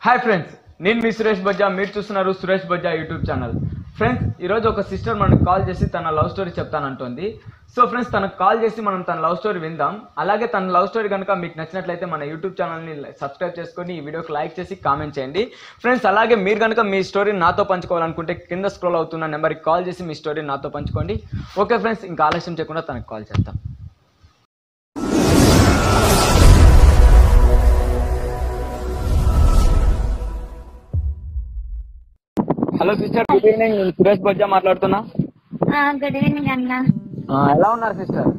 Hi friends నేను మీ సురేష్ బజ్జా మీరు చూస్తున్నారు Suresh Bajja YouTube channel friends ఈరోజు ఒక సిస్టర్ మనకు కాల్ చేసి తన లవ్ స్టోరీ చెప్తానంటుంది సో ఫ్రెండ్స్ తనకు కాల్ చేసి మనం తన లవ్ స్టోరీ విందాం అలాగే తన లవ్ స్టోరీ కనుక మీకు నచ్చినట్లయితే మన యూట్యూబ్ ఛానల్ని సబ్స్క్రైబ్ చేసుకొని ఈ వీడియోకి లైక్ చేసి కామెంట్ చేయండి ఫ్రెండ్స్ అలాగే మీరు కనుక మీ స్టోరీని నాతో పంచుకోవాలనుకుంటే కింద స్క్రోల్ అవుతున్న నెంబర్కి కాల్ చేసి మీ స్టోరీని నాతో పంచుకోండి ఓకే ఫ్రెండ్స్ ఇంకా ఆలస్యం చేయకుండా తనకు కాల్ చేద్దాం హలో సిస్టర్ గుడ్ ఈవినింగ్ నేను సురేష్ బజ్జా మాట్లాడుతున్నా గుడ్ ఈవినింగ్ అన్న ఆ, ఎలా ఉన్నారు సిస్టర్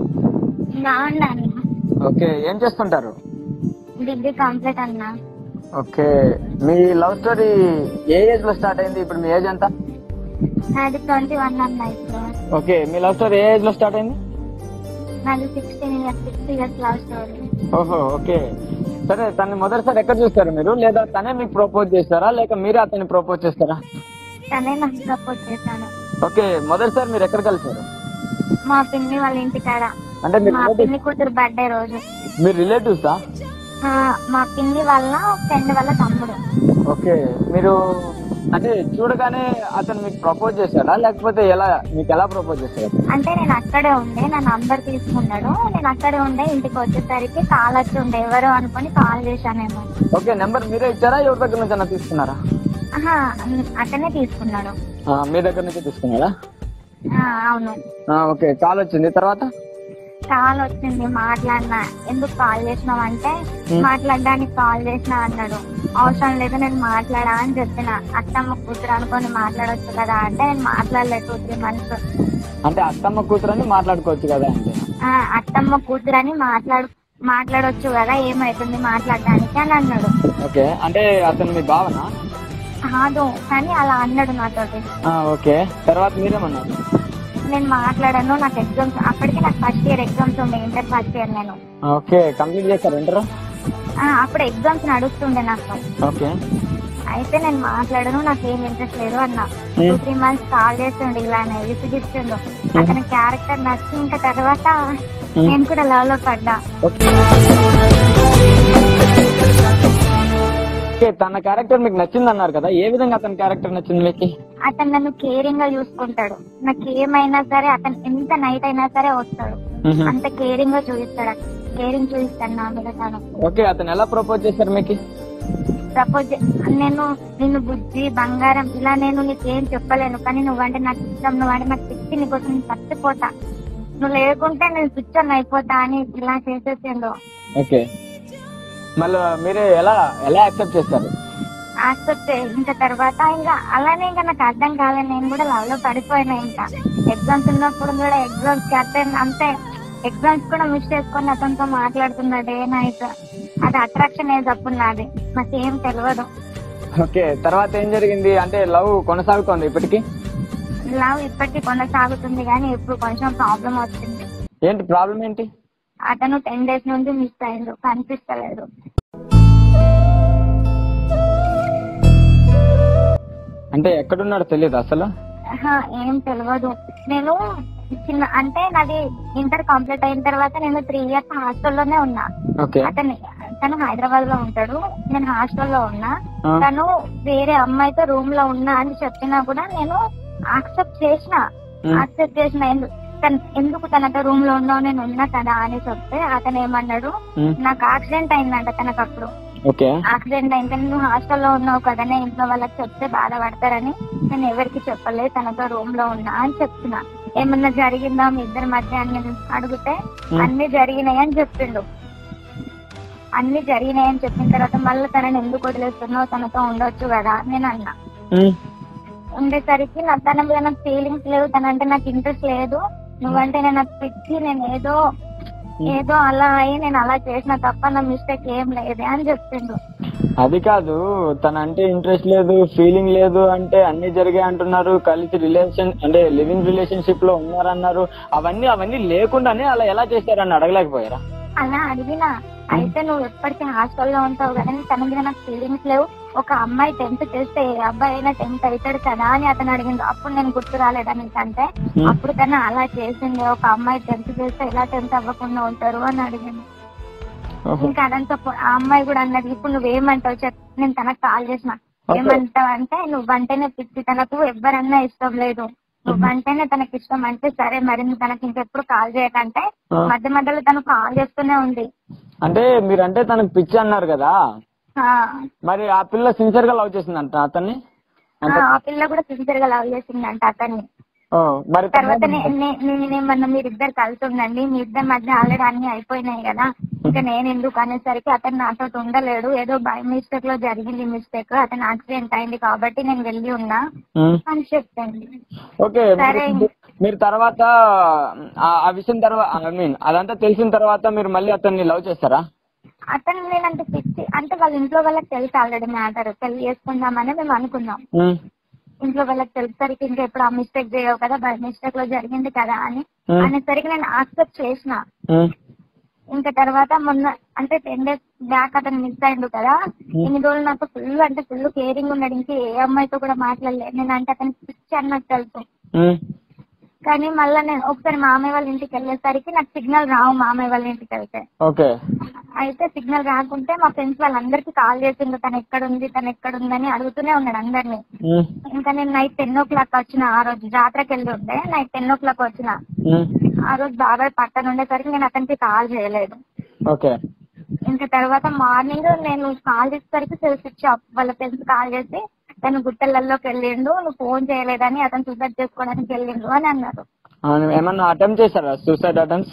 బాగున్నా అన్న ఓకే ఏం చేస్తుంటారు డిగ్రీ కంప్లీట్ అన్న ఓకే మీ లవ్ స్టోరీ ఏ ఏజ్ లో స్టార్ట్ అయింది ఇప్పుడు మీ ఏజ్ ఎంత నాది ట్వంటీ వన్ అన్న ఇప్పుడు ఓకే మీ లవ్ స్టోరీ ఏ ఏజ్ లో స్టార్ట్ అయింది నాది sixteen years six years love story ఓహో ఓకే సరే తన్ని మొదటిసారి ఎక్కడ చూస్తారు మీరు లేదా తనే మీకు ప్రపోజ్ చేస్తారా లేక మీరే అతన్ని ప్రపోజ్ చేస్తారా తనే నాకు సపోర్ట్ చేశాను ఓకే మొదటిసారి మీరు ఎక్కడ కలిసారు మా పిన్ని వాళ్ళ ఇంటి కాడ అంటే మీరు మా relatives- పిన్ని కూతురు బర్త్డే రోజు మీరు రిలేటివ్సా ఆ, మా పిన్ని వాళ్ళ ఫ్రెండ్ వాళ్ళ తమ్ముడు ఓకే మీరు అంటే చూడగానే అతను మీకు ప్రపోజ్ చేశాడా లేకపోతే ఎలా మీకు ఎలా ప్రపోజ్ చేశాడు అంటే నేను అక్కడే ఉండే నా నంబర్ తీసుకున్నాడు నేను అక్కడే ఉండే ఇంటికి వచ్చేసరికి కాల్ వచ్చి ఉండే ఎవరు అనుకొని కాల్ చేశానేమో ఓకే నెంబర్ మీరే ఇచ్చారా ఎవరి దగ్గర నుంచి అన్న తీసుకున్నారా ఆహా అతనే తీసుకున్నాడు ఆ, మీ దగ్గర నుంచి తీసుకున్నారా ఆ, అవును ఆ, ఓకే కాల్ వచ్చింది తర్వాత కాల్ వచ్చింది మాట్లాడినా ఎందుకు కాల్ చేసినావు అంటే మాట్లాడడానికి కాల్ చేసినా అన్నాడు అవసరం లేదు నేను మాట్లాడా అని చెప్పిన అత్తమ్మ కూతురు అనుకొని మాట్లాడొచ్చు కదా అంటే నేను మాట్లాడలేదు టూ త్రీ మంత్స్ అంటే అత్తమ్మ కూతురని మాట్లాడుకోవచ్చు కదా అంటే అత్తమ్మ కూతురు అని మాట్లాడు మాట్లాడొచ్చు కదా ఏమైతుంది మాట్లాడడానికి అని అన్నాడు ఓకే అంటే అతను మీ భావన కాదు కానీ అలా అన్నాడు నాతోటి ఆ, ఓకే తర్వాత మీరేమన్నారు నేను మాట్లాడాను నాకు ఎగ్జామ్స్ అప్పటికి నాకు ఫస్ట్ ఇయర్ ఎగ్జామ్స్ ఉండే ఇంటర్ ఫస్ట్ ఇయర్ నేను ఓకే కంప్లీట్ చేశారు ఇంటర్ ఆ, అప్పుడు ఎగ్జామ్స్ నడుస్తుండే నాకు ఓకే అయితే నేను మాట్లాడను నాకు ఏం ఇంట్రెస్ట్ లేదు అన్న టూ త్రీ మంత్స్ కాల్ చేస్తుండే ఇలానే విసిగిస్తుండు అతని క్యారెక్టర్ నచ్చి ఇంకా తర్వాత నేను కూడా లవ్ లో పడ్డా ఓకే ఓకే తన క్యారెక్టర్ మీకు నచ్చింది అన్నారు కదా ఏ విధంగా అతని క్యారెక్టర్ నచ్చింది మీకు అతను నన్ను కేరింగ్ గా చూసుకుంటాడు నాకు ఏమైనా సరే అతను ఎంత నైట్ అయినా సరే వస్తాడు అంత కేరింగ్ గా చూపిస్తాడు కేరింగ్ చూపిస్తాడు నా మీద తను ఓకే అతను ఎలా ప్రపోజ్ చేశారు మీకు సపోజ్ నేను నిన్ను బుద్ధి బంగారం ఇలా నేను నీకేం చెప్పలేను కానీ నువ్వంటే నాకు ఇష్టం నువ్వంటే నాకు పిచ్చి నీకోసం నేను చచ్చిపోతా నువ్వు లేకుంటే నేను పిచ్చర్ అయిపోతా అని ఇలా చేసేసిండు ఓకే మళ్ళీ మీరు ఎలా ఎలా యాక్సెప్ట్ చేస్తారు యాక్సెప్ట్ ఇంకా తర్వాత ఇంకా అలానే ఇంకా నాకు అర్థం కాలేదు నేను కూడా లవ్ లో పడిపోయినా ఇంకా ఎగ్జామ్స్ ఉన్నప్పుడు కూడా ఎగ్జామ్స్ కి అటెండ్ అంతే ఎగ్జామ్స్ కూడా మిస్ చేసుకొని అతనితో మాట్లాడుతున్నా డే నైట్ అది అట్రాక్షన్ ఏది అప్పుడు నాది నాకు ఏం తెలియదు ఓకే తర్వాత ఏం జరిగింది అంటే లవ్ కొనసాగుతోంది ఇప్పటికి లవ్ ఇప్పటికీ కొనసాగుతుంది కానీ ఇప్పుడు కొంచెం ప్రాబ్లం వచ్చింది ఏంటి ప్రాబ్లం ఏంటి అతను టెన్ డేస్ నుంచి మిస్ అయిండు కనిపిస్తలేదు అంటే ఎక్కడున్నాడో తెలియదు అసలు ఆహా, ఏం తెలియదు నేను చిన్న అంటే నాది ఇంటర్ కంప్లీట్ అయిన తర్వాత నేను త్రీ ఇయర్స్ హాస్టల్లోనే ఉన్నా ఓకే అతను తను హైదరాబాద్ లో ఉంటాడు నేను హాస్టల్లో ఉన్నా ఆ. తను వేరే అమ్మాయితో రూమ్ లో ఉన్నా అని చెప్పినా కూడా నేను యాక్సెప్ట్ చేసిన మ్. యాక్సెప్ట్ చేసిన ఎందు- తన్- ఎందుకు తనతో రూమ్ లో ఉన్నావు నేను ఉన్నా కదా అని చెప్తే అతను ఏమన్నాడు మ్. నాకు యాక్సిడెంట్ అయిందంట తనకు అప్పుడు ఓకే యాక్సిడెంట్ అయితే నువ్వు హాస్టల్లో ఉన్నావు కదనే ఇంట్లో వాళ్ళకి చెప్తే బాధపడతారని నేను ఎవరికి చెప్పలేదు తనతో రూమ్ లో ఉన్నా అని చెప్తున్నా ఏమన్నా జరిగిందా మీ ఇద్దరి మధ్య అని నేను అడిగితే మ్. అన్ని జరిగినాయి అని చెప్పిండు అన్ని జరిగినాయి అని చెప్పిన తర్వాత మళ్ళీ తనని ఎందుకు వదిలేస్తున్నావు తనతో ఉండొచ్చు కదా అని నేను అన్నా ఉమ్, ఉండేసరికి నా తన మీద నాకు ఫీలింగ్స్ లేవు తనంటే నాకు ఇంట్రెస్ట్ లేదు నువ్వంటే నేను నాకు పిచ్చి నేను ఏదో ఏదో అలా అయ్యి నేను అలా చేసిన తప్ప నా మిస్టేక్ ఏం లేదే అని చెప్పిండు అది కాదు తన అంటే ఇంట్రెస్ట్ లేదు ఫీలింగ్ లేదు అంటే అన్ని జరిగాయి అంటున్నారు కలిసి రిలేషన్ అంటే లివింగ్ రిలేషన్షిప్ లో ఉన్నారన్నారు అవన్నీ అవన్నీ లేకుండానే అలా ఎలా చేశారని అడగలేకపోయారా అలా అడిగినా అయితే నువ్వు ఎప్పటికీ హాస్టల్లో ఉంటావు కదా నీ తన మీద నాకు ఫీలింగ్స్ లేవు ఒక అమ్మాయి టెన్త్ చేస్తే ఏ అబ్బాయి అయినా టెన్త్ అవుతాడు కదా అని అతను అడిగిండు అప్పుడు నేను గుర్తు రాలేదా నీకంటే అప్పుడు తను అలా చేసింది ఒక అమ్మాయి టెన్త్ చేస్తే ఎలా టెన్త్ అవ్వకుండా ఉంటారు అని అడిగింది ఓహో. ఇంకా అదంతా పో- ఆ అమ్మాయి కూడా అన్నది ఇప్పుడు నువ్వేమంటావు చెప్ నేను తనకు కాల్ చేసిన Okay. ఏమంటావు అంటే నువ్వంటేనే పిచ్చి తనకు ఎవరన్నా ఇష్టం లేదు నువ్వంటేనే తనకి ఇష్టం అంటే సరే మరి నువ్వు తనకి ఇంకెప్పుడు కాల్ చేయకంటే ఆ. మధ్య మధ్యలో తను కాల్ చేస్తూనే ఉంది అంటే మీరంటే తనకు పిచ్చి అన్నారు కదా ఆ, మరి ఆ పిల్ల సిన్సియర్ గా లవ్ చేసిందంట అతన్ని ఆ, ఆ పిల్ల కూడా సిన్సియర్ గా లవ్ చేసిందంట అతన్ని ఓ, మరి తర్వాత నే- నే- నేనేమన్నా మీరిద్దరు కలిసి ఉండండి మీ ఇద్దరి మధ్య ఆల్రెడీ అన్ని అయిపోయినాయి కదా ఇంకా నేను ఎందుకు అనేసరికి అతను నాతో ఉండలేడు ఏదో బై మిస్టేక్ లో జరిగింది మిస్టేక్ అతను యాక్సిడెంట్ అయింది కాబట్టి నేను వెళ్ళి ఉన్నా ఉమ్. అని చెప్తాను ఓకే సరే. మీరు- మీరు తర్వాత ఆ ఆ విషయం తర్వాత ఐ మీన్ అదంతా తెలిసిన తర్వాత మీరు మళ్ళీ అతన్ని లవ్ చేస్తారా అతను నేనంటే పిచ్చి అంటే వాళ్ళ ఇంట్లో వాళ్ళకి తెలుసు ఆల్రెడీ మ్యాటర్ పెళ్లి చేసుకుందామని మేము అనుకున్నాం ఉమ్. ఇంట్లో వాళ్ళకి తెలిసరికి ఇంకా ఎప్పుడు ఆ మిస్టేక్ చేయవు కదా బై మిస్టేక్ లో జరిగింది కదా అని Hmm. అనేసరికి నేను యాక్సెప్ట్ చేసిన ఉమ్. ఇంకా తర్వాత మొన్న అంటే టెన్ డేస్ బ్యాక్ అతను మిస్ అయిండు కదా ఇన్ని రోజులు నాకు ఫుల్ అంటే ఫుల్ కేరింగ్ ఉన్నాడు ఇంకా ఏ అమ్మాయితో కూడా మాట్లాడలేదు నేను అంటే అతనికి పిచ్చి అని నాకు తెలుసు ఉమ్. కానీ మళ్ళీ నేను ఒకసారి మామయ్య వాళ్ళ ఇంటికి వెళ్ళేసరికి నాకు సిగ్నల్ రావు మామయ్య వాళ్ళ ఇంటికి వెళ్తే ఓకే అయితే సిగ్నల్ రాకుంటే మా ఫ్రెండ్స్ వాళ్ళందరికీ కాల్ చేసిండు తను ఎక్కడ ఉంది తను ఎక్కడ ఉందని అడుగుతూనే ఉన్నాడు అందరినీ ఉమ్. ఇంకా నేను నైట్ టెన్ ఓ క్లాక్ వచ్చిన ఆ రోజు జాతరకి వెళ్ళి ఉండే నైట్ టెన్ ఓ క్లాక్ వచ్చిన ఉమ్. ఆ రోజు బాబాయ్ పక్కన ఉండేసరికి నేను అతనికి కాల్ చేయలేదు ఓకే ఇంకా తర్వాత మార్నింగ్ నేను కాల్ చేసేసరికి సెల్ స్విచ్ ఆఫ్ వాళ్ళ ఫ్రెండ్స్ కాల్ చేసి తను గుట్టలలోకి వెళ్ళిండు నువ్వు ఫోన్ చేయలేదని అతను సూసైడ్ చేసుకోవడానికి వెళ్ళిండు అని అన్నారు అవును, ఏమన్నా అటెంప్ట్ చేశారా suicide attempts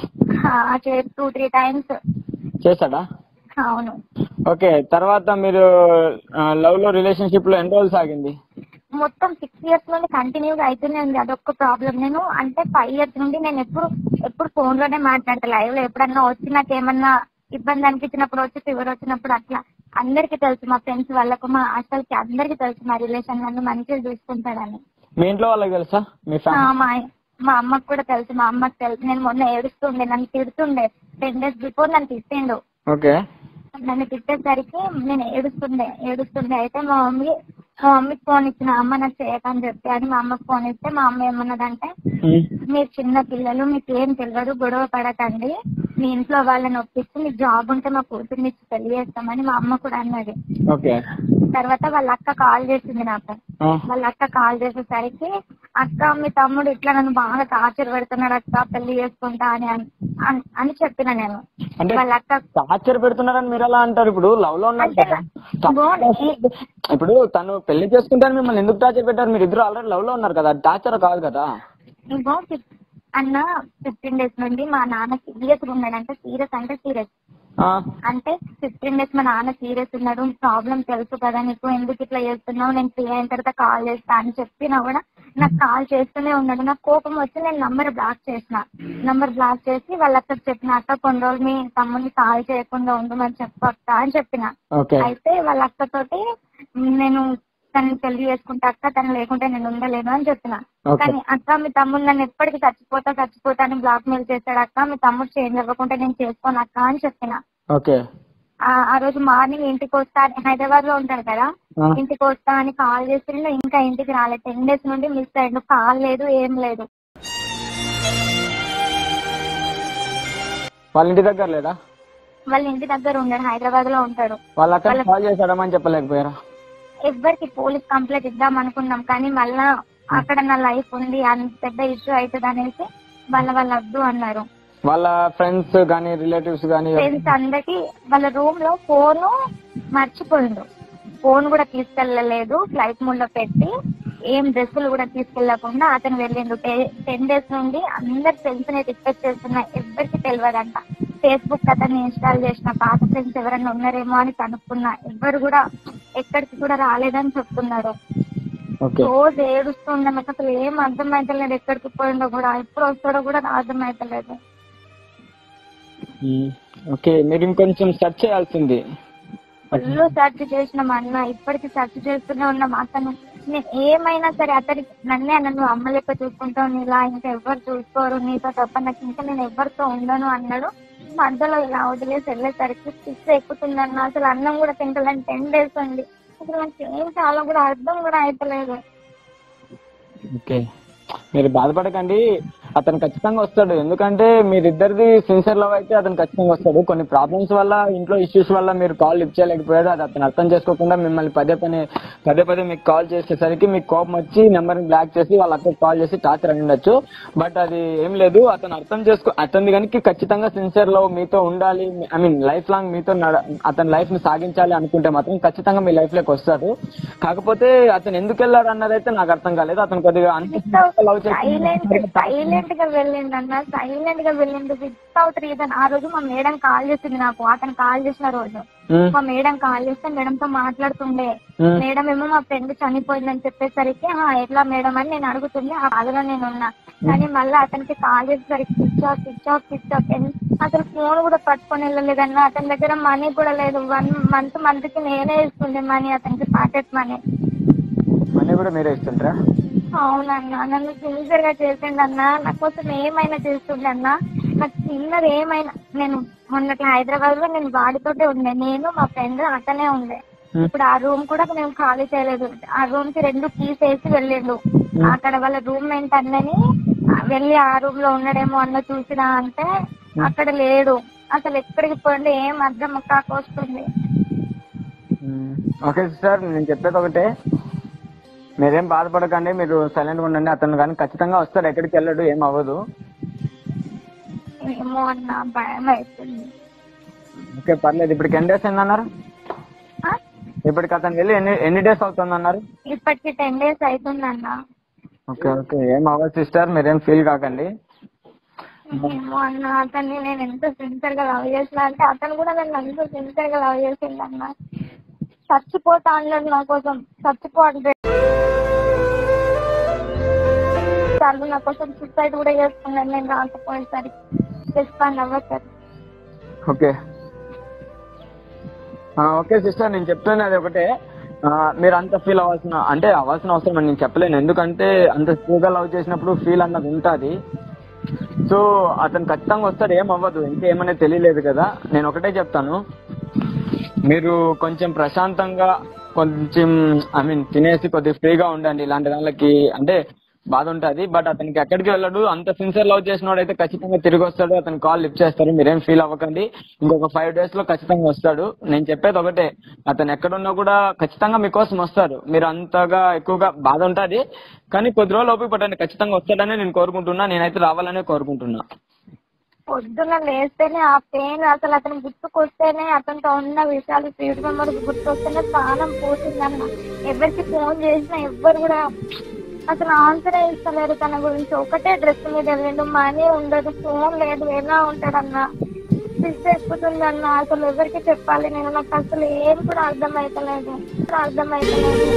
two three times చేశాడా అవును ఓకే తర్వాత మీరు లవ్ లో రిలేషన్షిప్ లో ఎన్ని రోజులు సాగింది మొత్తం సిక్స్ ఇయర్స్ నుండి కంటిన్యూగా అయితేనే ఉంది అదొక్క ప్రాబ్లం నేను అంటే ఫైవ్ ఇయర్స్ నుండి నేను ఎప్పుడు ఎప్పుడు ఫోన్ లోనే మాట్లాడతా లైవ్ లో ఎప్పుడన్నా వచ్చి నాకు ఏమన్నా ఇబ్బంది అనిపించినప్పుడు వచ్చి ఫీవర్ వచ్చినప్పుడు అట్లా అందరికి తెలుసు మా ఫ్రెండ్స్ వాళ్ళకు మా అసలుకి అందరికి తెలుసు మా రిలేషన్ నన్ను మంచిగా చూసుకుంటాడని మీ ఇంట్లో వాళ్ళకి తెలుసా మీ ఆ, ఫ్యామిలీ మా మా అమ్మకు కూడా తెలుసు మా అమ్మకు తెలుసు నేను మొన్న ఏడుస్తుండే నన్ను తిడుతుండే టెన్ డేస్ బిఫోర్ నన్ను తిట్టిండు ఓకే నన్ను తిట్టేసరికి నేను ఏడుస్తుండే ఏడుస్తుండే అయితే మా మమ్మీ మా మమ్మీకి ఫోన్ ఇచ్చిన అమ్మ నాకు చేయకని చెప్పి అని మా అమ్మకి ఫోన్ ఇస్తే మా అమ్మ ఏమన్నదంటే ఉమ్. మీరు చిన్న పిల్లలు మీకు ఏం తెలియదు గొడవ పడకండి మీ ఇంట్లో వాళ్ళని ఒప్పించి మీకు జాబ్ ఉంటే మా కూతుర్ని ఇచ్చి పెళ్లి చేస్తామని మా అమ్మ కూడా అన్నది ఓకే తర్వాత వాళ్ళ అక్క కాల్ చేసింది నాకు ఆ. వాళ్ళ అక్క కాల్ చేసేసరికి అక్క మీ తమ్ముడు ఇట్లా నన్ను బాగా టార్చర్ పెడుతున్నాడు అక్క పెళ్లి చేసుకుంటా అని అన్- అన్- అని చెప్పిన నేను అంటే వాళ్ళ అక్క టార్చర్ పెడుతున్నారని మీరు ఎలా అంటారు ఇప్పుడు లవ్ లో ఉన్నారు అంటే కదా బాగుంది. ఇప్పుడు తను పెళ్లి చేసుకుంటాను మిమ్మల్ని ఎందుకు టార్చర్ పెట్టారు మీరు ఇద్దరు ఆల్రెడీ లవ్ లో ఉన్నారు కదా టార్చర్ కాదు కదా ఇంకో ఫిఫ్- అన్న ఫిఫ్టీన్ డేస్ నుండి మా నాన్న సీరియస్ ఉన్నాడు అంటే సీరియస్ అంటే సీరియస్ ఆ. అంటే ఫిఫ్టీన్ డేస్ మా నాన్న సీరియస్ ఉన్నాడు ప్రాబ్లం తెలుసు కదా నీకు ఎందుకు ఇట్లా చేస్తున్నావు నేను ఫ్రీ అయిన తర్వాత కాల్ చేస్తా అని చెప్పినా కూడా నాకు కాల్ చేస్తూనే ఉన్నాడు నాకు కోపం వచ్చి నేను నంబర్ బ్లాక్ చేసిన నంబర్ బ్లాక్ చేసి వాళ్ళ అక్కకి చెప్పిన అక్క కొన్ని రోజులు మీ తమ్ముడిని కాల్ చేయకుండా ఉండమని చెప్పక్క అని చెప్పిన ఓకే అయితే వాళ్ళ అక్కతోటి నేను తనని పెళ్లి చేసుకుంటా అక్క తను లేకుంటే నేను ఉండలేను అని చెప్పిన Okay. కానీ అక్క మీ తమ్ముడు నన్ను ఎప్పటికీ చచ్చిపోతా చచ్చిపోతా అని బ్లాక్ మెయిల్ చేశాడు అక్క మీ తమ్ముడు చేంజ్ అవ్వకుంటే నేను చేసుకోను అక్క అని చెప్పిన ఓకే ఆ ఆ రోజు మార్నింగ్ ఇంటికి వస్తా హైదరాబాద్ లో ఉంటాడు కదా ఆ. ఇంటికి వస్తా అని కాల్ చేసిండు ఇంకా ఇంటికి రాలేదు టెన్ డేస్ నుండి మిస్ అయ్యిండు కాల్ లేదు ఏం లేదు వాళ్ళ ఇంటి దగ్గర లేదా వాళ్ళ ఇంటి దగ్గర ఉన్నాడు హైదరాబాద్ లో ఉంటాడు వాళ్ళ అక్కడ వాళ్ళ- కాల్ చేశాడమని చెప్పలేకపోయారా ఎవ్వరికి పోలీస్ కంప్లైంట్ ఇద్దాం అనుకున్నాం కానీ మళ్ళా అక్కడ నా లైఫ్ ఉంది అంత పెద్ద ఇష్యూ అవుతుంది అనేసి వాళ్ళ వాళ్ళు వద్దు అన్నారు వాళ్ళ ఫ్రెండ్స్ కానీ రిలేటివ్స్ కానీ ఫ్రెండ్స్ అందరికి వాళ్ళ రూమ్ లో ఫోన్ మర్చిపోయిండు ఫోన్ కూడా తీసుకెళ్ళలేదు ఫ్లైట్ మోడ్ లో పెట్టి ఏం డ్రెస్సులు కూడా తీసుకెళ్లకుండా అతను వెళ్ళిండు టెన్ డేస్ నుండి అందరి ఫ్రెండ్స్ ని రిక్వెస్ట్ చేస్తున్నా ఎవరికి తెలియదంట ఫేస్బుక్ అతన్ని ఇన్స్టాల్ చేసిన పాత ఫ్రెండ్స్ ఎవరైనా ఉన్నారేమో అని కనుక్కున్నా ఎవ్వరు కూడా ఎక్కడికి కూడా రాలేదని చెప్తున్నారు ఓకే రోజు ఏడుస్తుండే నాకు అసలు ఏం అర్థమైతలేదు ఎక్కడికి పోయిండో కూడా ఎప్పుడు వస్తాడో కూడా అర్థమైతలేదు ఓకే మీరు ఇంకొంచెం సెర్చ్ చేయాల్సింది ఫుల్ సెర్చ్ చేసినాం అన్న ఇప్పటికి సెర్చ్ చేస్తూనే ఉన్నాం అతను నేను ఏమైనా సరే అతనికి నన్నే అన్న నువ్వు అమ్మ లెక్క చూసుకుంటావు నీలా ఇంకా ఎవరు చూసుకోరు నీతో తప్ప నాకు ఇంకా నేను ఎవరితో ఉండను అన్నాడు మధ్యలో ఇలా వదిలేసి వెళ్ళేసరికి పిచ్చి ఎక్కుతుందన్న అసలు అన్నం కూడా తింటలేని టెన్ డేస్ ఉంది అసలు నాకు ఏం చాలా కూడా అర్థం కూడా అయితలేదు ఓకే మీరు బాధపడకండి అతను ఖచ్చితంగా వస్తాడు ఎందుకంటే మీరిద్దరిది సిన్సియర్ లవ్ అయితే అతను ఖచ్చితంగా వస్తాడు కొన్ని ప్రాబ్లమ్స్ వల్ల ఇంట్లో ఇష్యూస్ వల్ల మీరు కాల్ లిఫ్ట్ చేయలేకపోయాడు అది అతను అర్థం చేసుకోకుండా మిమ్మల్ని పదే పదే పదే పదే మీకు కాల్ చేసేసరికి మీకు కోపం వచ్చి నెంబర్ బ్లాక్ చేసి వాళ్ళ అక్కకి కాల్ చేసి టార్చర్ అని ఉండొచ్చు బట్ అది ఏం లేదు అతను అర్థం చేసుకో అతని కనుక ఖచ్చితంగా సిన్సియర్ లవ్ మీతో ఉండాలి ఐ మీన్ లైఫ్ లాంగ్ మీతో నడ- అతని లైఫ్ ని సాగించాలి అనుకుంటే మాత్రం ఖచ్చితంగా మీ లైఫ్ లోకి వస్తాడు కాకపోతే అతను ఎందుకు వెళ్ళాడు అన్నదైతే నాకు అర్థం కాలేదు అతను కొద్దిగా లవ్ సైలెంట్ సైలెంట్ గా వెళ్ళిండు అన్న సైలెంట్ గా వెళ్ళిండు వితౌట్ రీజన్ ఆ రోజు మా మేడం కాల్ చేసింది నాకు అతను కాల్ చేసిన రోజు మా మేడం కాల్ చేస్తే మేడం తో మాట్లాడుతుండే మేడం ఏమో మా ఫ్రెండ్ చనిపోయిందని చెప్పేసరికి "ఆ, ఎట్లా మేడం అని నేను అడుగుతుండే ఆ బాధలో నేను ఉన్నా కానీ మళ్ళీ అతనికి కాల్ చేసేసరికి switch off switch off switch off అతను ఫోన్ కూడా పట్టుకొని వెళ్ళలేదన్న అతని దగ్గర మనీ కూడా లేదు వన్ మంత్ మంత్ కి నేనే ఇస్తుండే మనీ అతనికి పాకెట్ మనీ మనీ కూడా మీరే ఇస్తుంటారా అవునన్నా నన్ను సిన్సియర్ గా చేసిండన్నా నా కోసం ఏమైనా చేస్తుండన్నా నాకు చిన్నది ఏమైనా నేను మొన్నట్లా హైదరాబాద్ లో నేను వాడితోటే ఉండే నేను మా ఫ్రెండ్ అతనే ఉండే ఇప్పుడు ఆ రూమ్ కూడా మేము ఖాళీ చేయలేదు ఆ రూమ్ కి రెండు కీస్ వేసి వెళ్ళిండు అక్కడ వాళ్ళ రూమ్ ఏంటన్నని వెళ్ళి ఆ రూమ్ లో ఉన్నాడేమో అన్న చూసినా అంటే అక్కడ లేడు అసలు ఎక్కడికి పోయిండు ఏం అర్థం కాకొస్తుంది ఓకే సిస్టర్ నేను చెప్పేది ఒకటే మీరేం బాధపడకండి మీరు సైలెంట్ గా ఉండండి అతను కానీ ఖచ్చితంగా వస్తాడు ఎక్కడికి వెళ్ళడు ఏం అవ్వదు ఏమో అన్న భయం అవుతుంది ఓకే పర్లేదు ఇప్పటికి ఎన్ని డేస్ అయిందన్నారు ఆ? ఇప్పటికి అతను వెళ్ళి ఎన్ని ఎన్ని డేస్ అవుతుంది అన్నారు ఇప్పటికి టెన్ డేస్ అవుతుందన్న ఓకే ఓకే ఏం అవ్వదు సిస్టర్ మీరేం ఫీల్ కాకండి ఏమో అన్న అతన్ని నేను ఎంత సిన్సియర్ గా లవ్ చేసిన అంటే అతను కూడా నన్ను ఎంతో సిన్సియర్ గా లవ్ చేసిండు అన్న చచ్చిపోతా అన్నాడు నా కోసం చచ్చిపో అంటే సార్లు నా కోసం సూసైడ్ కూడా చేసుకున్నాను నేను రాకపోయేసరికి రెస్పాండ్ అవ్వట్లేదు ఓకే ఆ, ఓకే సిస్టర్ నేను చెప్తున్నది ఒకటే ఆ, మీరు అంత ఫీల్ అవ్వాల్సిన అంటే అవ్వాల్సిన అవసరం నేను చెప్పలేను ఎందుకంటే అంత స్పీడ్గా లవ్ చేసినప్పుడు ఫీల్ అన్నది ఉంటుంది సో అతను ఖచ్చితంగా వస్తాడు ఏం అవ్వదు ఇంకేమనేది తెలియలేదు కదా నేను ఒకటే చెప్తాను మీరు కొంచెం ప్రశాంతంగా కొంచెం ఐ మీన్ తినేసి కొద్దిగా ఫ్రీగా ఉండండి ఇలాంటి దానికి అంటే బాధ ఉంటుంది బట్ అతనికి ఎక్కడికి వెళ్ళడు అంత సిన్సియర్ లవ్ చేసినోడు అయితే ఖచ్చితంగా తిరిగి వస్తాడు అతను కాల్ లిఫ్ట్ చేస్తారు మీరేం ఫీల్ అవ్వకండి ఇంకొక ఫైవ్ డేస్ లో ఖచ్చితంగా వస్తాడు నేను చెప్పేది ఒకటే అతను ఎక్కడున్నా కూడా ఖచ్చితంగా మీకోసం వస్తాడు మీరు అంతగా ఎక్కువగా బాధ ఉంటుంది కానీ కొద్ది రోజులు ఓపిక పట్టండి ఖచ్చితంగా వస్తాడని నేను కోరుకుంటున్నా నేనైతే రావాలనే కోరుకుంటున్నా పొద్దున లేస్తేనే ఆ పెయిన్ అసలు అతను గుర్తుకొస్తేనే అతనితో ఉన్న విషయాలు స్వీట్ మెమరీస్ గుర్తొస్తేనే ప్రాణం పోతుందన్న ఎవరికి ఫోన్ చేసినా ఎవ్వరు కూడా అసలు ఆన్సర్ ఇస్తలేరు తన గురించి ఒకటే డ్రెస్ మీద వెళ్ళిండు మనీ ఉండదు ఫోన్ లేదు ఎలా ఉంటాడన్న పిచ్చి ఎక్కుతుందన్న అసలు ఎవరికి చెప్పాలి నేను నాకు అసలు ఏం కూడా అర్థమైతలేదు అర్థమైతలేదు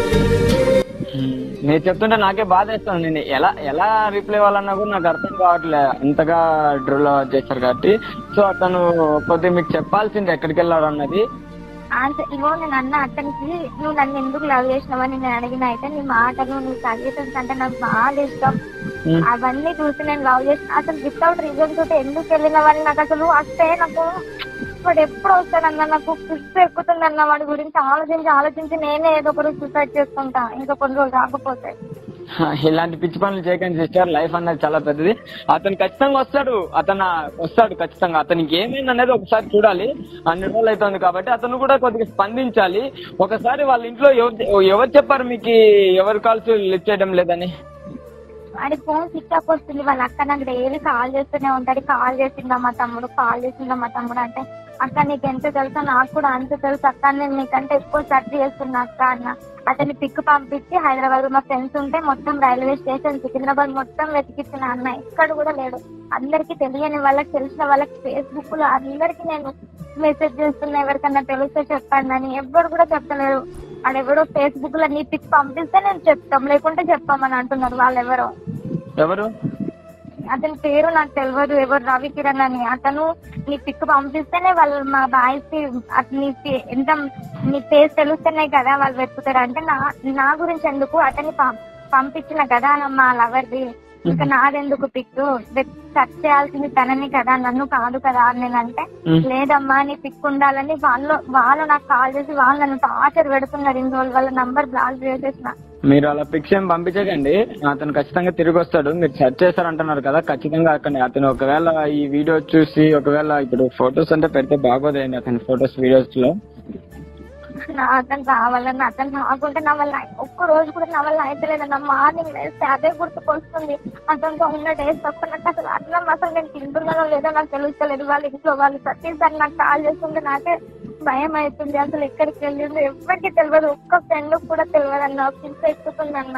మీరు చెప్తుంటే నాకే బాధ వేస్తాను నేను ఎలా ఎలా రిప్లై ఇవ్వాలన్నా కూడా నాకు అర్థం కావట్లే అంతగా డ్రిల్ చేస్తారు కాబట్టి సో అతను కొద్దిగా మీకు చెప్పాల్సింది ఎక్కడికి వెళ్ళాడు అన్నది ఆన్సర్ ఇగో నేను అన్న అతనికి నువ్వు నన్ను ఎందుకు లవ్ చేసినావని నేను అడిగిన అయితే నీ మాటలు నువ్వు సజెషన్స్ అంటే నాకు బాగా ఇష్టం Hmm. అవన్నీ చూసి నేను లవ్ చేసిన అసలు వితౌట్ రీజన్ తోటి ఎందుకు వెళ్ళినవని నాకు అసలు వస్తే నాకు వాడు ఎప్పుడు వస్తాడన్న నాకు పిస్సు ఎక్కుతుందన్న వాడి గురించి ఆలోచించి ఆలోచించి నేనే ఏదో ఒక రోజు సూసైడ్ చేసుకుంటా ఇంకా కొన్ని రోజులు రాకపోతే ఇలాంటి పిచ్చి పనులు చేయకండి సిస్టర్ లైఫ్ అన్నది చాలా పెద్దది అతను ఖచ్చితంగా వస్తాడు అతను వస్తాడు ఖచ్చితంగా అతనికి ఏమైంది అనేది ఒకసారి చూడాలి అన్ని రోజులు అవుతుంది కాబట్టి అతను కూడా కొద్దిగా స్పందించాలి ఒకసారి వాళ్ళ ఇంట్లో ఎవరు ఎవరు చెప్పారు మీకు ఎవరు కాల్స్ లిఫ్ట్ చేయడం లేదని వాడి ఫోన్ స్విచ్ ఆఫ్ వస్తుంది వాళ్ళ అక్క నాకు డైలీ కాల్ చేస్తూనే ఉంటాడు కాల్ చేసిందా మా తమ్ముడు కాల్ చేసిందా మా తమ్ముడు అంటే అక్క నీకు ఎంత తెలుసో నాకు కూడా అంత తెలుసు అక్క నేను నీకంటే ఎక్కువ సెర్చ్ చేస్తున్నా అక్క అన్న అతన్ని పిక్ పంపించి హైదరాబాద్ లో మా ఫ్రెండ్స్ ఉంటే మొత్తం రైల్వే స్టేషన్ సికింద్రాబాద్ మొత్తం వెతికిచ్చిన అన్న ఎక్కడ కూడా లేడు అందరికి తెలియని వాళ్ళకి తెలిసిన వాళ్ళకి ఫేస్బుక్ లో అందరికి నేను మెసేజ్ చేస్తున్నా ఎవరికన్నా తెలిస్తే చెప్పండి అని ఎవరు కూడా చెప్పలేరు ఆడెవడో ఫేస్బుక్ లో నీ పిక్ పంపిస్తే నేను చెప్తాం లేకుంటే చెప్పామని అంటున్నారు వాళ్ళెవరో ఎవరు అతని పేరు నాకు తెలియదు ఎవరు రవి కిరణ్ అని అతను నీ పిక్ పంపిస్తేనే వాళ్ళు మా బాయ్స్ కి అట్ నీ పే- ఎంత నీ పేరు తెలుస్తేనే కదా వాళ్ళు వెతుకుతారు అంటే నా నా గురించి ఎందుకు అతన్ని పం- పంపించిన కదా మా లవర్ది ఇంకా నాదెందుకు పిక్ సెర్చ్ చేయాల్సింది తనని కదా నన్ను కాదు కదా అని నేనంటే మ్. లేదమ్మా నీ పిక్ ఉండాలని వాళ్ళు వాళ్ళు నాకు కాల్ చేసి వాళ్ళు నన్ను టార్చర్ పెడుతున్నారు ఇన్ని రోజులు వాళ్ళ నంబర్ బ్లాక్ చేసేసిన మీరు అలా పిక్స్ ఏం పంపించకండి అతను ఖచ్చితంగా తిరిగి వస్తాడు మీరు సెర్చ్ చేస్తారంటున్నారు కదా ఖచ్చితంగా అక్కడ అతను ఒకవేళ ఈ వీడియో చూసి ఒకవేళ ఇప్పుడు ఫొటోస్ అంటే పెడితే బాగోదండి అతని ఫొటోస్ వీడియోస్ లో నా అతను కావాలన్న అతను కాకుంటే నా వల్ల ఒక్క రోజు కూడా నా వల్ల అయితే నా మార్నింగ్ లేస్తే అదే గుర్తుకొస్తుంది అతనితో ఉన్న డేస్ తప్ప నాకు అసలు అన్నం అసలు నేను తింటున్నానో లేదో నాకు తెలుస్తలేదు వాళ్ళ ఇంట్లో వాళ్ళు ప్రతిసారి నాకు కాల్ చేస్తుంటే నాకే భయం అవుతుంది అసలు ఎక్కడికి వెళ్ళిందో ఎవరికి తెలియదు ఒక్క ఫ్రెండ్ కూడా తెలియదు అన్న పిలిచి ఎక్కుతుందన్న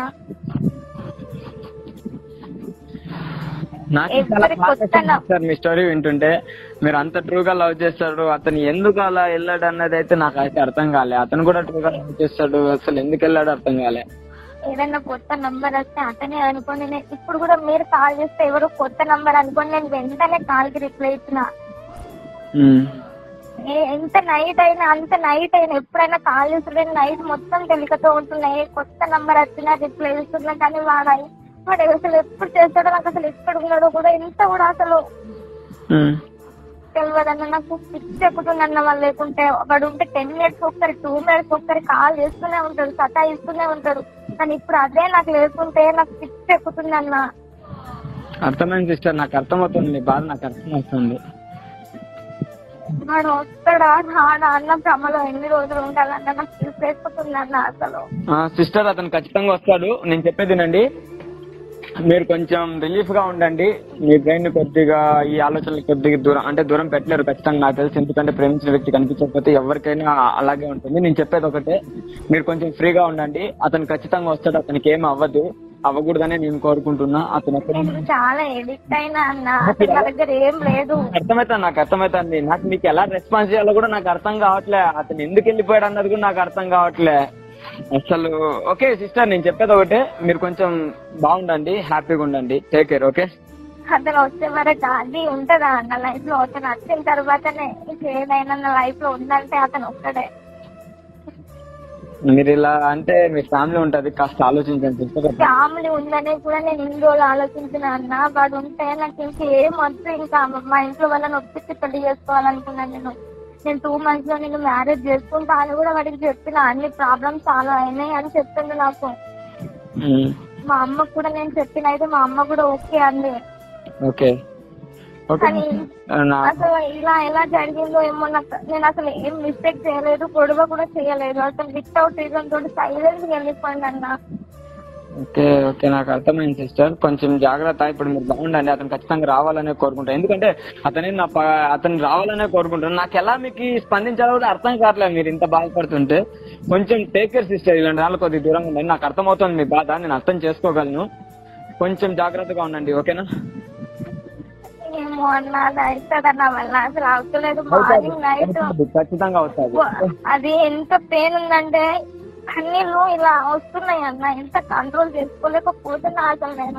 నాకు చాలా ఎవరికి బాగా కొత్తనా? నచ్చింది సార్ మీ స్టోరీ వింటుంటే మీరు అంత ట్రూగా లవ్ చేస్తాడు అతను ఎందుకు అలా వెళ్ళాడు అన్నది అయితే నాకు అయితే అర్థం కాలే అతను కూడా ట్రూగా లవ్ చేస్తాడు అసలు ఎందుకు వెళ్ళాడు అర్థం కాలే ఏదైనా కొత్త నంబర్ వస్తే అతనే అనుకోండి నేను ఇప్పుడు కూడా మీరు కాల్ చేస్తే ఎవరు కొత్త నంబర్ అనుకోండి నేను వెంటనే కాల్ కి రిప్లై ఇచ్చిన ఉమ్. ఏ- ఎంత నైట్ అయినా అంత నైట్ అయినా ఎప్పుడైనా కాల్ చేస్తుంటే నైట్ మొత్తం తెలికతో ఉంటున్నాయి ఏ కొత్త నంబర్ వచ్చినా రిప్లై ఇస్తున్నా కానీ వాడు వాడు అసలు ఎప్పుడు చేస్తాడో నాకు అసలు ఎక్కడ ఉన్నాడో కూడా ఇంత కూడా అసలు ఉమ్. తెలియదన్న నాకు పిచ్చి ఎక్కుతుందన్న వాళ్ళు లేకుంటే వాడు ఉంటే టెన్ మినిట్స్ ఒకసారి టూ మినిట్స్ ఒకసారి కాల్ చేస్తూనే ఉంటాడు సతా ఇస్తూనే ఉంటాడు కానీ ఇప్పుడు అదే నాకు లేకుంటే నాకు పిచ్చి ఎక్కుతుందన్న అర్థమైంది సిస్టర్ నాకు అర్థమవుతుంది మీ బాధ నాకు అర్థమవుతుంది వాడు వస్తాడా రాడా అన్న భ్రమలో ఎన్ని రోజులు ఉండాలన్న నాకు తీసుకెక్కుతుందన్న అసలు సిస్టర్ అతను ఖచ్చితంగా వస్తాడు నేను చెప్పేది వినండి మీరు కొంచెం రిలీఫ్ గా ఉండండి మీ బ్రెయిన్ కొద్దిగా ఈ ఆలోచనలు కొద్దిగా దూరం అంటే దూరం పెట్టలేరు ఖచ్చితంగా నాకు తెలిసి ఎందుకంటే ప్రేమించిన వ్యక్తి కనిపించకపోతే ఎవరికైనా అలాగే ఉంటుంది నేను చెప్పేది ఒకటే మీరు కొంచెం ఫ్రీగా ఉండండి అతను ఖచ్చితంగా వస్తాడు అతనికి ఏం అవ్వదు అవ్వకూడదనే నేను కోరుకుంటున్నా అతను ఎక్కడ నేను చాలా ఎడిక్ట్ అయినా అన్న అసలు నా దగ్గర ఏం లేదు అర్థమవుతుంది నాకు అర్థమవుతుంది నాకు మీకు ఎలా రెస్పాన్స్ చేయాలో కూడా నాకు అర్థం కావట్లే అతను ఎందుకు వెళ్ళిపోయాడు అన్నది కూడా నాకు అర్థం కావట్లే అసలు ఓకే సిస్టర్ నేను చెప్పేది ఒకటే మీరు కొంచెం బాగుండండి హ్యాపీగా ఉండండి టేక్ కేర్ ఓకే అతను వచ్చే వరకు అది ఉంటదా అన్న లైఫ్ లో అతను వచ్చిన తర్వాతనే ఇంక ఏదైనా నా లైఫ్ లో ఉందంటే అతను ఒక్కడే మీరు ఇలా అంటే మీ ఫ్యామిలీ ఉంటది కాస్త ఆలోచించండి సిస్టర్ ఫ్యామిలీ ఉందనే కూడా నేను ఇన్ని రోజులు ఆలోచించిన అన్న వాడు ఉంటే నాకు ఇంకేం వద్దు ఇంకా మా ఇంట్లో వాళ్ళని ఒప్పించి పెళ్లి చేసుకోవాలనుకున్నాను నేను నేను టూ మంత్స్ లో నేను మ్యారేజ్ చేసుకుంటా అని కూడా వాడికి చెప్పిన అన్ని ప్రాబ్లమ్స్ సాల్వ్ అయినాయి అని చెప్పిండు నాకు మా అమ్మకు కూడా నేను చెప్పిన అయితే మా అమ్మ కూడా ఓకే అంది ఓకే ఓకే కానీ అసలు ఇలా ఎలా జరిగిందో ఏమో నాకు నేను అసలు ఏం మిస్టేక్ చేయలేదు గొడవ కూడా చేయలేదు అసలు వితౌట్ రీజన్ తోటి సైలెంట్ వెళ్ళిపోయింది అన్న ఓకే ఓకే నాకు అర్థమైంది సిస్టర్ కొంచెం జాగ్రత్త ఇప్పుడు మీరు బాగుండండి అతను ఖచ్చితంగా రావాలనే కోరుకుంటా ఎందుకంటే అతని నా ప- అతను రావాలనే కోరుకుంటాను నాకు ఎలా మీకు స్పందించాలో కూడా అర్థం కావట్లేదు మీరు ఇంత బాధపడుతుంటే కొంచెం టేక్ కేర్ సిస్టర్ ఇలాంటి వాళ్ళు కొద్దిగా దూరంగా ఉండండి నాకు అర్థమవుతుంది మీ బాధ నేను అర్థం చేసుకోగలను కొంచెం జాగ్రత్తగా ఉండండి ఓకేనా ఏమో అన్న అది అవుతుంది అన్న వల్ల అసలు అవుతలేదు మార్నింగ్ నైట్ అవుతుంది, ఖచ్చితంగా అవుతుంది అది ఎంత పెయిన్ ఉందంటే కన్నీళ్ళు ఇలా వస్తున్నాయి అన్న ఎంత కంట్రోల్ చేసుకోలేకపోతున్నా అసలు నేను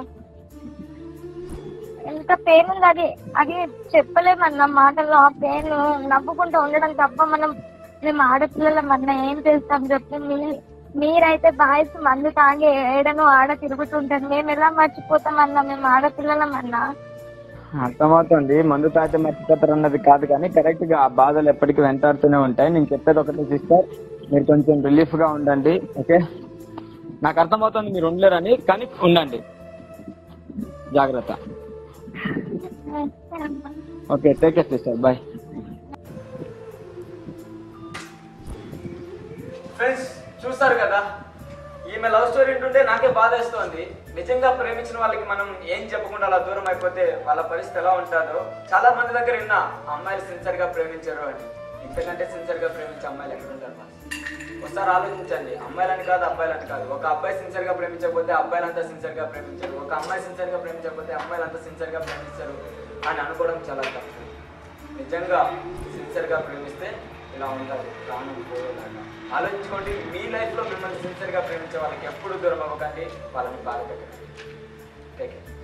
ఎంత పెయిన్ ఉంది అది అది చెప్పలేమన్న మాటల్లో ఆ పెయిన్ నవ్వుకుంటూ ఉండడం తప్ప మనం మేము ఆడపిల్లలం అన్న ఏం చేస్తాం చెప్పి మీ మీరైతే బాయ్స్ మందు తాగి ఏడను ఆడ తిరుగుతుంటారు మేము ఎలా మర్చిపోతాం అన్న మేము ఆడపిల్లలం అన్నా అర్థమవుతుంది మందు తాగితే మర్చిపోతారు అన్నది కాదు కానీ కరెక్ట్ గా ఆ బాధలు ఎప్పటికీ వెంటాడుతూనే ఉంటాయి నేను చెప్పేది ఒకటే సిస్టర్ మీరు కొంచెం రిలీఫ్ గా ఉండండి ఓకే నాకు అర్థమవుతుంది మీరు ఉండలేరని కానీ ఉండండి జాగ్రత్త okay take care sister bye friends చూస్తారు కదా ఈమె లవ్ స్టోరీ వింటుంటే నాకే బాధ వేస్తోంది నిజంగా ప్రేమించిన వాళ్ళకి మనం ఏం చెప్పకుండా అలా దూరం అయిపోతే వాళ్ళ పరిస్థితి ఎలా ఉంటుందో చాలా మంది దగ్గర విన్నా అమ్మాయిలు సిన్సియర్ గా ప్రేమించారు అని ఇంతకంటే సిన్సియర్ గా ప్రేమించే అమ్మాయిలు ఎక్కడ ఉంటారు మరి? ఒకసారి ఆలోచించండి అమ్మాయిలని కాదు అబ్బాయిలని కాదు ఒక అబ్బాయి సిన్సియర్ గా ప్రేమించకపోతే అబ్బాయిలంతా సిన్సియర్ గా ప్రేమించారు ఒక అమ్మాయి సిన్సియర్ గా ప్రేమించకపోతే అమ్మాయిలంతా సిన్సియర్ గా ప్రేమిస్తారు అని అనుకోవడం చాలా తప్పు నిజంగా సిన్సియర్ గా ప్రేమిస్తే ఇలా ఉండాలి ప్రాణం పోయేలాగా ఆలోచించుకోండి మీ లైఫ్ లో మిమ్మల్ని సిన్సియర్ గా ప్రేమించే వాళ్ళకి ఎప్పుడు దూరం అవ్వకండి వాళ్ళని బాధ పెట్టండి టేక్ కేర్